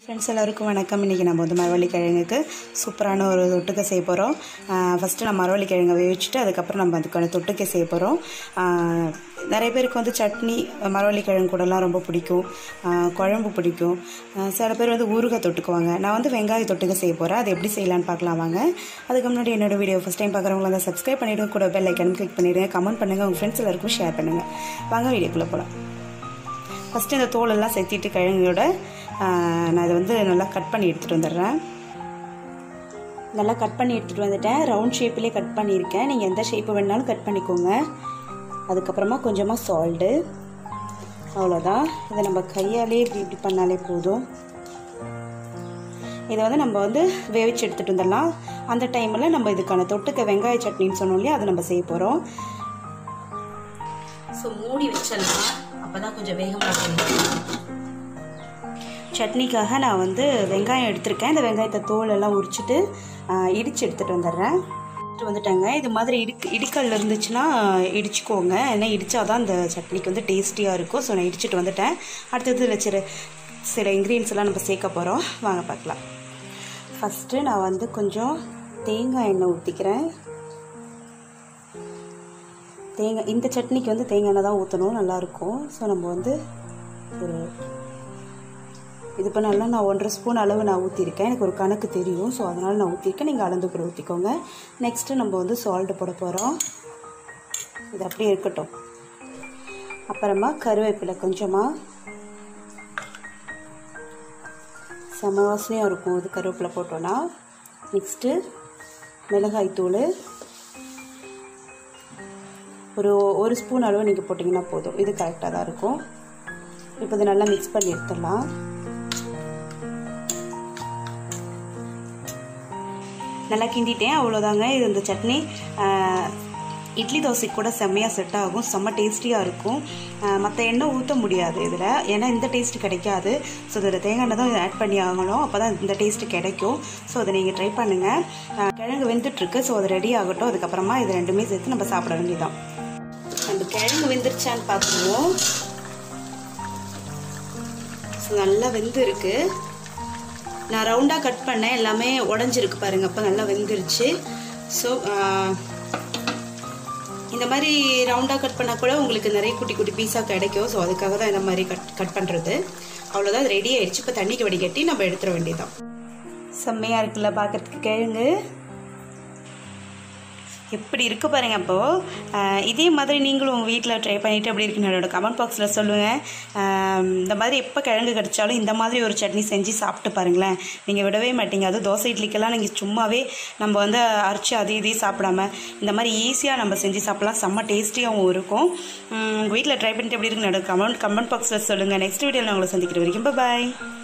friends எல்லாருக்கும் வணக்கம் இன்றைக்கி நம்ம வந்து மரவள்ளி கிழங்குக்கு சூப்பரான ஒரு தொட்டுக்க செய்ய போகிறோம் ஃபஸ்ட்டு நம்ம மரவள்ளி கிழங்கை வேவிச்சுட்டு அதுக்கப்புறம் நம்ம அதுக்கான தொட்டுக்க செய்ய போகிறோம் நிறைய பேருக்கு வந்து சட்னி மரவள்ளி கிழங்கு கூடலாம் ரொம்ப பிடிக்கும் ஆஹ் குழம்பு பிடிக்கும் ஆஹ் சில பேர் வந்து ஊறுகாய் தொட்டுக்குவாங்க நான் வந்து வெங்காய தொட்டுக்க செய்ய போகிறேன் அது எப்படி செய்யலான்னு பார்க்கலாம் வாங்க அதுக்கு முன்னாடி என்னோட வீடியோ ஃபஸ்ட் டைம் பார்க்குறவங்களா இருந்தால் சப்ஸ்கிரைப் பண்ணிவிடுங்க கூட பெல் ஐக்கன் கிளிக் பண்ணிவிடுங்க கமெண்ட் பண்ணுங்கள் உங்கள் ஃப்ரெண்ட்ஸ் எல்லாருக்கும் ஷேர் பண்ணுங்கள் வாங்க வீடியோக்குள்ளே போகலாம் ஃபஸ்ட்டு இந்த தோலெல்லாம் செத்திட்டு கிழங்கோட ஆஹ், நான் இதை வந்து நல்லா கட் பண்ணி எடுத்துகிட்டு வந்துடுறேன் நல்லா கட் பண்ணி எடுத்துகிட்டு வந்துட்டேன் ரவுண்ட் ஷேப்லேயே கட் பண்ணியிருக்கேன் நீங்கள் எந்த ஷேப்பு வேணாலும் கட் பண்ணிக்கோங்க அதுக்கப்புறமா கொஞ்சமாக சால்ட்டு அவ்வளோதான் இதை நம்ம கையாலே இப்படி இப்படி பண்ணாலே போதும் இதை வந்து நம்ம வந்து வேவிச்சு எடுத்துகிட்டு வந்துடலாம் அந்த டைமில் நம்ம இதுக்கான தொட்டுக்க வெங்காய சட்னின்னு சொன்னோம் இல்லையா அதை நம்ம செய்ய போகிறோம் ஸோ மூடி வச்சிடலாம் அப்போ தான் கொஞ்சம் வேகமாக செய்யும் சட்னிக்காக நான் வந்து வெங்காயம் எடுத்திருக்கேன் இந்த வெங்காயத்தை தோல் எல்லாம் உரிச்சிட்டு ஆஹ், இடிச்சு எடுத்துகிட்டு வந்துடுறேன் எடுத்துட்டு வந்துட்டேங்க இது மாதிரி இடிக் இடிக்கல் இருந்துச்சுன்னா இடிச்சுக்கோங்க ஏன்னா இடிச்சாதான் இந்த சட்னிக்கு வந்து டேஸ்டியாக இருக்கும் ஸோ நான் இடிச்சிட்டு வந்துட்டேன் அடுத்தது இதில் சில சில இன்க்ரீடியன்ஸ் எல்லாம் நம்ம சேர்க்க போகிறோம் வாங்க பார்க்கலாம் ஃபஸ்ட்டு நான் வந்து கொஞ்சம் தேங்காய் எண்ணெய் ஊற்றிக்கிறேன் தேங்காய் இந்த சட்னிக்கு வந்து தேங்காய் எண்ணெய் தான் ஊற்றணும் நல்லாயிருக்கும் ஸோ நம்ம வந்து ஒரு இது பண்ணலாம் நான் ஒன்றரை ஸ்பூன் அளவு நான் ஊற்றிருக்கேன் எனக்கு ஒரு கணக்கு தெரியும் ஸோ அதனால் நான் ஊற்றிருக்கேன் நீங்கள் அளந்து கூட ஊற்றிக்கோங்க நெக்ஸ்ட்டு நம்ம வந்து சால்ட்டு போட போகிறோம் இது அப்படியே இருக்கட்டும் அப்புறமா கருவேப்பிலை கொஞ்சமாக செம வாசனையாக இருக்கும் இது கருவேப்பிலை போட்டோன்னா நெக்ஸ்ட்டு மிளகாய் தூள் ஒரு ஒரு ஸ்பூன் அளவு நீங்கள் போட்டிங்கன்னா போதும் இது கரெக்டாக தான் இருக்கும் இப்போ இதை நல்லா மிக்ஸ் பண்ணி எடுத்துடலாம் நல்லா கிண்டிட்டேன் அவ்வளோதாங்க இது இந்த சட்னி ஆஹ், இட்லி தோசைக்கு கூட செம்மையாக செட் ஆகும் செம்ம டேஸ்டியாக இருக்கும் மற்ற எண்ணெய் ஊற்ற முடியாது இதில் ஏன்னா இந்த டேஸ்ட் கிடைக்காது ஸோ இதில் தேங்காய் எண்ணெய் தான் ஆட் பண்ணி ஆகணும் அப்போ தான் இந்த டேஸ்ட்டு கிடைக்கும் ஸோ அதை நீங்கள் ட்ரை பண்ணுங்கள் ஆஹ், கிழங்கு வெந்துட்டுருக்கு ஸோ அது ரெடி ஆகட்டும் அதுக்கப்புறமா இது ரெண்டுமே சேர்த்து நம்ம சாப்பிட வேண்டியதான் நம்ம கிழங்கு வெந்துருச்சான்னு பார்த்துருவோம் ஸோ நல்லா வெந்து இருக்கு நான் ரவுண்டாக கட் பண்ணேன் எல்லாமே உடஞ்சிருக்கு பாருங்க அப்போ நல்லா வெந்துருச்சு ஸோ இந்த மாதிரி ரவுண்டாக கட் பண்ணால் கூட உங்களுக்கு நிறைய குட்டி குட்டி பீஸாக கிடைக்கும் ஸோ அதுக்காக தான் இந்த மாதிரி கட் கட் பண்ணுறது அவ்வளோதான் ரெடி ஆயிடுச்சு இப்போ தண்ணிக்கு வடிகட்டி நம்ம எடுத்துட வேண்டியதான் செம்மையாக இருக்குல்ல பார்க்குறதுக்கு கிழங்கு எப்படி இருக்கு பாருங்க அப்போ ஆஹ் இதே மாதிரி நீங்களும் உங்கள் வீட்டில் ட்ரை பண்ணிட்டு எப்படி இருக்குன்னு என்னோட கமெண்ட் பாக்ஸில் சொல்லுங்கள் ஆஹ் இந்த மாதிரி எப்போ கிழங்கு கிடைச்சாலும் இந்த மாதிரி ஒரு சட்னி செஞ்சு சாப்பிட்டு பாருங்களேன் நீங்கள் விடவே மாட்டீங்க அதுவும் தோசை இட்லிக்கெல்லாம் நீங்கள் சும்மாவே நம்ம வந்து அரைச்சி அது இதே சாப்பிடாம இந்த மாதிரி ஈஸியாக நம்ம செஞ்சு சாப்பிடலாம் செம்ம டேஸ்டியாகவும் இருக்கும் உங்கள் வீட்டில் ட்ரை பண்ணிட்டு எப்படி இருக்குன்னு என்னோட கமெண்ட் கமெண்ட் பாக்ஸில் சொல்லுங்கள் நெக்ஸ்ட் வீடியோவில் உங்களை சந்திக்கிற வரைக்கும் பாய்